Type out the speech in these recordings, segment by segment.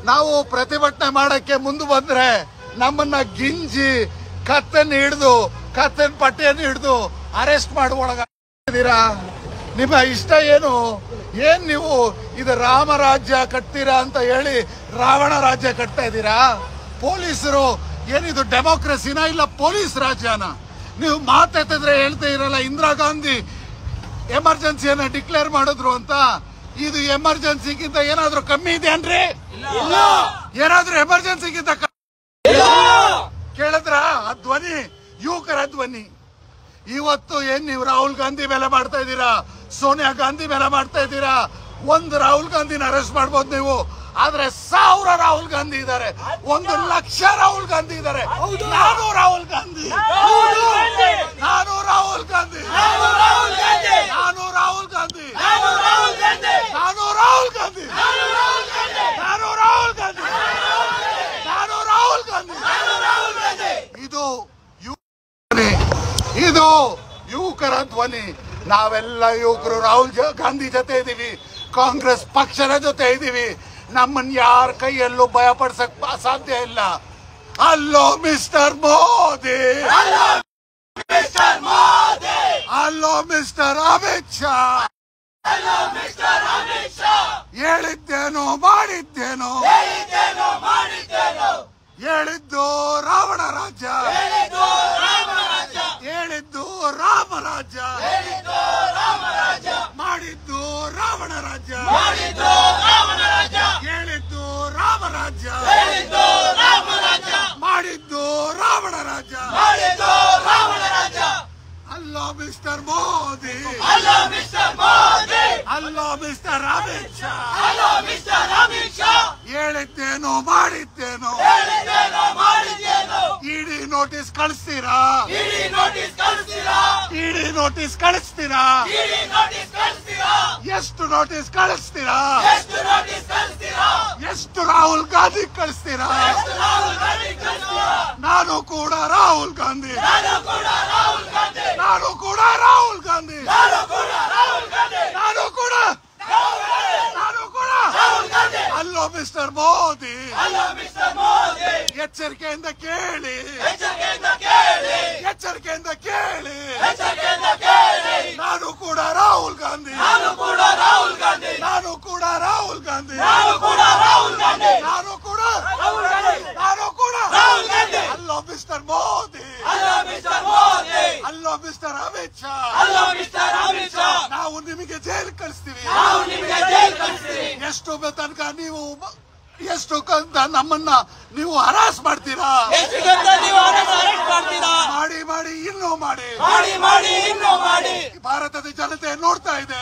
ನಾವು ಪ್ರತಿಭಟನೆ ಮಾಡಕ್ಕೆ ಮುಂದೆ ಬಂದ್ರೆ ನಮ್ಮನ್ನ ಗಿಂಜಿ ಕತ್ತನ್ನು ಹಿಡಿದು ಕತ್ತನ್ ಪಟ್ಟಿಯನ್ನು ಹಿಡಿದು ಅರೆಸ್ಟ್ ಮಾಡುವೊಳಗಿದ್ದೀರಾ ನಿಮ್ಮ ಇಷ್ಟ ಏನು ಏನ್ ನೀವು ಇದು ರಾಮ ರಾಜ್ಯ ಕಟ್ತೀರಾ ಅಂತ ಹೇಳಿ ರಾವಣ ರಾಜ್ಯ ಕಟ್ತಾ ಇದ್ದೀರಾ ಪೊಲೀಸರು ಏನಿದು ಡೆಮೋಕ್ರಸಿನ ಇಲ್ಲ ಪೊಲೀಸ್ ರಾಜ್ಯನ ನೀವು ಮಾತೆತ್ತಿದ್ರೆ ಹೇಳ್ತಾ ಇರಲ್ಲ ಇಂದಿರಾ ಗಾಂಧಿ ಎಮರ್ಜೆನ್ಸಿಯನ್ನ ಡಿಕ್ಲೇರ್ ಮಾಡಿದ್ರು ಅಂತ ಇದು ಎಮರ್ಜೆನ್ಸಿಗಿಂತ ಏನಾದ್ರೂ ಕಮ್ಮಿ ಇದೆಯನ್ರಿ ಏನಾದ್ರೂ ಎಮರ್ಜೆನ್ಸಿಗಿಂತ ಕ- ಕೇಳಿದ್ರ ಆ ಧ್ವನಿ ಯುವಕರ ಧ್ವನಿ ಇವತ್ತು ಏನ್ ನೀವು ರಾಹುಲ್ ಗಾಂಧಿ ಮೇಲೆ ಮಾಡ್ತಾ ಇದ್ದೀರಾ ಸೋನಿಯಾ ಗಾಂಧಿ ಮೇಲೆ ಮಾಡ್ತಾ ಇದ್ದೀರಾ ಒಂದು ರಾಹುಲ್ ಗಾಂಧಿನ ಅರೆಸ್ಟ್ ಮಾಡ್ಬೋದು ನೀವು ಆದ್ರೆ ಸಾವಿರ ರಾಹುಲ್ ಗಾಂಧಿ ಇದ್ದಾರೆ ಒಂದು ಲಕ್ಷ ರಾಹುಲ್ ಗಾಂಧಿ ಇದ್ದಾರೆ ನಾನು ರಾಹುಲ್ ಗಾಂಧಿ ನಾನು ರಾಹುಲ್ ಗಾಂಧಿ ನಾನು ರಾಹುಲ್ ಗಾಂಧಿ ನಾನು ರಾಹುಲ್ ಗಾಂಧಿ ನಾನು ರಾಹುಲ್ ಗಾಂಧಿ ನಾನು ರಾಹುಲ್ ಗಾಂಧಿ ಇದು ಧ್ವನಿ ಇದು ಯುವಕರ ಧ್ವನಿ ನಾವೆಲ್ಲ ಯುವಕರು ರಾಹುಲ್ ಜ- ಗಾಂಧಿ ಜೊತೆ ಇದೀವಿ ಕಾಂಗ್ರೆಸ್ ಪಕ್ಷದ ಜೊತೆ ಇದೀವಿ ನಮ್ಮನ್ನ ಯಾರ ಕೈಯಲ್ಲೂ ಭಯ ಪಡಿಸಕ್ ಸಾಧ್ಯ ಇಲ್ಲ ಅಲ್ಲೋ ಮಿಸ್ಟರ್ ಮೋದಿ ಅಲ್ಲೋ ಮಿಸ್ಟರ್ ಅಮಿತ್ ಶಾ ಹೇಳಿದ್ದೇನೋ ಮಾಡಿದ್ದೇನೋ ಹೇಳಿದ್ದು ರಾವಣ ರಾಜ್ಯ ಹೇಳಿದ್ದು ರಾಮ ರಾಜ್ಯ ಮಾಡಿದ್ದು ರಾವಣ ರಾಜ್ಯ ಹೇಳಿದ್ದು ರಾಮ ರಾಜ್ಯ ಮಾಡಿದ್ದು ರಾವಣ ರಾಜ್ಯ ಅಲ್ಲೋ ಮಿಸ್ಟರ್ ಮೋದಿ ಅಲ್ಲೋ ಮಿಸ್ಟರ್ ಅಮಿತ್ ಶಾ ಹೇಳಿದ್ದೇನೋ ಮಾಡಿದ್ದೇನೋ ಇಡಿ ನೋಟಿಸ್ ಕಳಿಸ್ತೀರಾ ಇಡಿ ನೋಟಿಸ್ ಕಳಿಸ್ತೀರಾ ಎಷ್ಟು ನೋಟಿಸ್ ಕಳಿಸ್ತೀರಾ ಎಷ್ಟು ರಾಹುಲ್ ಗಾಂಧಿ ಕಳಿಸ್ತೀರಾ ನಾನು ಕೂಡ ರಾಹುಲ್ ಗಾಂಧಿ ನಾನು ಕೂಡ ರಾಹುಲ್ ಗಾಂಧಿ ನಾನು ಕೂಡ ನಾನು ಕೂಡ ಅಲ್ಲೋ ಮಿಸ್ಟರ್ ಮೋದಿ ಎಚ್ಚರಿಕೆಯಿಂದ ಕೇಳಿ ಎಚ್ಚರಿಕೆಯಿಂದ ಕೇಳಿ ನಾನು ಕೂಡ ರಾಹುಲ್ ಗಾಂಧಿ ನಾನು ಕೂಡ ರಾಹುಲ್ ಗಾಂಧಿ ನಾನು ಕೂಡ ರಾಹುಲ್ ಗಾಂಧಿ ನಾನು ಕೂಡ ನಾನು ಕೂಡ ಅಲ್ಲೋ ಮಿಸ್ಟರ್ ಮೋದಿ ಅಲ್ಲೋ ಮಿಸ್ಟರ್ ಅಮಿತ್ ಶಾ ನಾವು ನಿಮಗೆ ಜೈಲ್ ಕಳಿಸ್ತೀವಿ ಎಷ್ಟು ತನಕ ನೀವು ಎಷ್ಟು ಕಂತ ನಮ್ಮನ್ನ ನೀವು ಹರಾಸ್ ಮಾಡ್ತೀರಾ ಮಾಡಿ ಮಾಡಿ ಇನ್ನೂ ಮಾಡಿ ಮಾಡಿ ಮಾಡಿ ಇನ್ನೂ ಮಾಡಿ ಭಾರತದ ಜನತೆ ನೋಡ್ತಾ ಇದೆ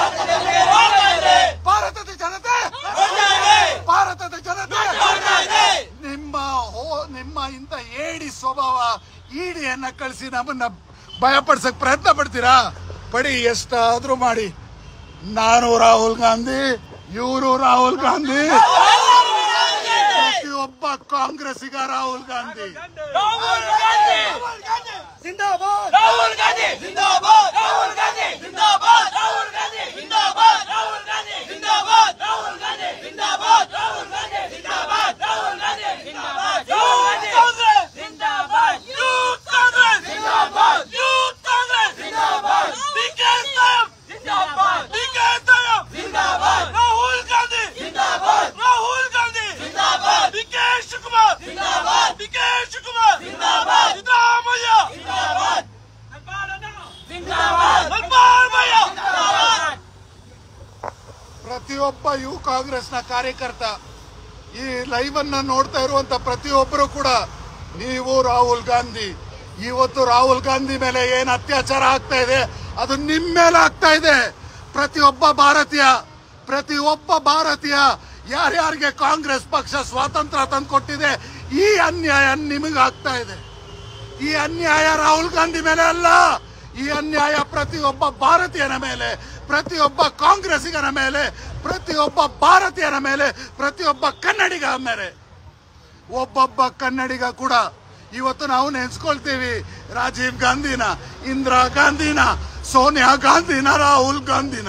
ಭಾರತದ ಜನತೆ ನೋಡ್ತಾ ಇದೆ ಭಾರತದ ಜನತೆ ನೋಡ್ತಾ ಇದೆ ನಿಮ್ಮ ಹೋ ನಿಮ್ಮ ಇಂಥ ಏಡಿ ಸ್ವಭಾವ ಈಡಿಯನ್ನ ಕಳಿಸಿ ನಮ್ಮನ್ನ ಭಯಪಡಿಸಕ್ ಪ್ರಯತ್ನ ಪಡ್ತೀರಾ ಪಡಿ ಎಷ್ಟಾದ್ರೂ ಮಾಡಿ ನಾನು ರಾಹುಲ್ ಗಾಂಧಿ ಇವರು ರಾಹುಲ್ ಗಾಂಧಿ ಪ್ರತಿಯೊಬ್ಬ ಕಾಂಗ್ರೆಸ್ಸಿಗ ರಾಹುಲ್ ಗಾಂಧಿ ರಾಹುಲ್ ಗಾಂಧಿ ಜಿಂದಾಬಾದ್ ರಾಹುಲ್ ಗಾಂಧಿ ಜಿಂದಾಬಾದ್ ರಾಹುಲ್ ಗಾಂಧಿ ಜಿಂದಾಬಾದ್ ರಾಹುಲ್ ಗಾಂಧಿ ಜಿಂದಾಬಾದ್ ರಾಹುಲ್ ಗಾಂಧಿ ಜಿಂದಾಬಾದ್ ರಾಹುಲ್ ಗಾಂಧಿ ಜಿಂದಾಬಾದ್ ರಾಹುಲ್ ಗಾಂಧಿ ಜಿಂದಾಬಾದ್ ರಾಹುಲ್ ಗಾಂಧಿ ಜಿಂದಾಬಾದ್ ಯೂತ್ ಕಾಂಗ್ರೆಸ್ ಜಿಂದಾಬಾದ್ ಯೂತ್ ಕಾಂಗ್ರೆಸ್ ಜಿಂದಾಬಾದ್ ಯೂತ್ ಕಾಂಗ್ರೆಸ್ ಜಿಂದಾಬಾದ್ ಬಿಕೆಎಸ್ಎಫ್ ಜಿಂದಾಬಾದ್ ಬಿಕೆಎಸ್ಎಫ್ ಜಿಂದಾಬಾದ್ ರಾಹುಲ್ ಗಾಂಧಿ ಜಿಂದಾಬಾದ್ ರಾಹುಲ್ ಗಾಂಧಿ ಜಿಂದಾಬಾದ್ ಡಿಕೆ ಶಿವಕುಮಾರ್ ಜಿಂದಾಬಾದ್ ಡಿಕೆ ಶಿವಕುಮಾರ್ ಜಿಂದಾಬಾದ್ ಸಿದ್ದರಾಮಯ್ಯ ಜಿಂದಾಬಾದ್ ಜಿಂದಾಬಾದ್ ಮಲ್ಪಾರ್ಮಯ್ಯ ಜಿಂದಾಬಾದ್ ಪ್ರತಿಯೊಬ್ಬ ಯುವ ಕಾಂಗ್ರೆಸ್ನ ಕಾರ್ಯಕರ್ತ ಈ ಲೈವ್ ಅನ್ನ ನೋಡ್ತಾ ಇರುವಂತ ಪ್ರತಿಯೊಬ್ಬರು ಕೂಡ ನೀವು ರಾಹುಲ್ ಗಾಂಧಿ ಇವತ್ತು ರಾಹುಲ್ ಗಾಂಧಿ ಮೇಲೆ ಏನ್ ಅತ್ಯಾಚಾರ ಆಗ್ತಾ ಇದೆ ಅದು ನಿಮ್ಮ ಮೇಲೆ ಆಗ್ತಾ ಇದೆ ಪ್ರತಿಯೊಬ್ಬ ಭಾರತೀಯ ಪ್ರತಿಯೊಬ್ಬ ಭಾರತೀಯ ಯಾರ್ಯಾರಿಗೆ ಕಾಂಗ್ರೆಸ್ ಪಕ್ಷ ಸ್ವಾತಂತ್ರ್ಯ ತಂದುಕೊಟ್ಟಿದೆ ಈ ಅನ್ಯಾಯ ನಿಮಗೆ ಆಗ್ತಾ ಇದೆ ಈ ಅನ್ಯಾಯ ರಾಹುಲ್ ಗಾಂಧಿ ಮೇಲೆ ಅಲ್ಲ ಈ ಅನ್ಯಾಯ ಪ್ರತಿಯೊಬ್ಬ ಭಾರತೀಯನ ಮೇಲೆ ಪ್ರತಿಯೊಬ್ಬ ಕಾಂಗ್ರೆಸ್ಸಿಗನ ಮೇಲೆ ಪ್ರತಿಯೊಬ್ಬ ಭಾರತೀಯನ ಮೇಲೆ ಪ್ರತಿಯೊಬ್ಬ ಕನ್ನಡಿಗ ಮೇಲೆ ಒಬ್ಬೊಬ್ಬ ಕನ್ನಡಿಗ ಕೂಡ ಇವತ್ತು ನಾವು ನೆನ್ಸ್ಕೊಳ್ತೀವಿ ರಾಜೀವ್ ಗಾಂಧಿನ ಇಂದಿರಾ ಗಾಂಧಿನ ಸೋನಿಯಾ ಗಾಂಧಿನ ರಾಹುಲ್ ಗಾಂಧಿನ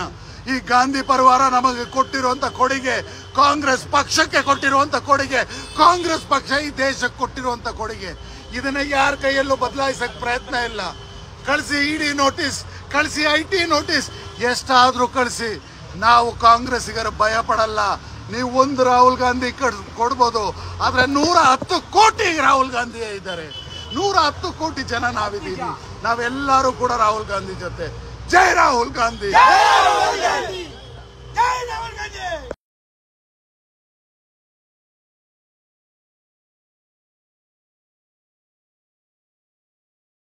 ಈ ಗಾಂಧಿ ಪರಿವಾರ ನಮಗೆ ಕೊಟ್ಟಿರುವಂತ ಕೊಡುಗೆ ಕಾಂಗ್ರೆಸ್ ಪಕ್ಷಕ್ಕೆ ಕೊಟ್ಟಿರುವಂತ ಕೊಡುಗೆ ಕಾಂಗ್ರೆಸ್ ಪಕ್ಷ ಈ ದೇಶಕ್ಕೆ ಕೊಟ್ಟಿರುವಂತ ಕೊಡುಗೆ ಇದನ್ನ ಯಾರ ಕೈಯಲ್ಲೂ ಬದಲಾಯಿಸಕ್ ಪ್ರಯತ್ನ ಇಲ್ಲ ಕಳಿಸಿ ಇಡಿ ನೋಟಿಸ್ ಕಳಿಸಿ ಐ ಟಿ ನೋಟಿಸ್ ಎಷ್ಟಾದ್ರೂ ಕಳಿಸಿ ನಾವು ಕಾಂಗ್ರೆಸ್ಸಿಗರ ಭಯ ಪಡಲ್ಲ ನೀವು ಒಂದು ರಾಹುಲ್ ಗಾಂಧಿ ಕಡ್ ಕೊಡ್ಬೋದು ಆದ್ರೆ ನೂರ ಹತ್ತು ಕೋಟಿ ರಾಹುಲ್ ಗಾಂಧಿ ಇದ್ದಾರೆ ನೂರ ಹತ್ತು ಕೋಟಿ ಜನ ನಾವಿದ್ದೀವಿ ನಾವೆಲ್ಲರೂ ಕೂಡ ರಾಹುಲ್ ಗಾಂಧಿ ಜೊತೆ ಜೈ ರಾಹುಲ್ ಗಾಂಧಿ ರಾಹುಲ್ ಗಾಂಧಿ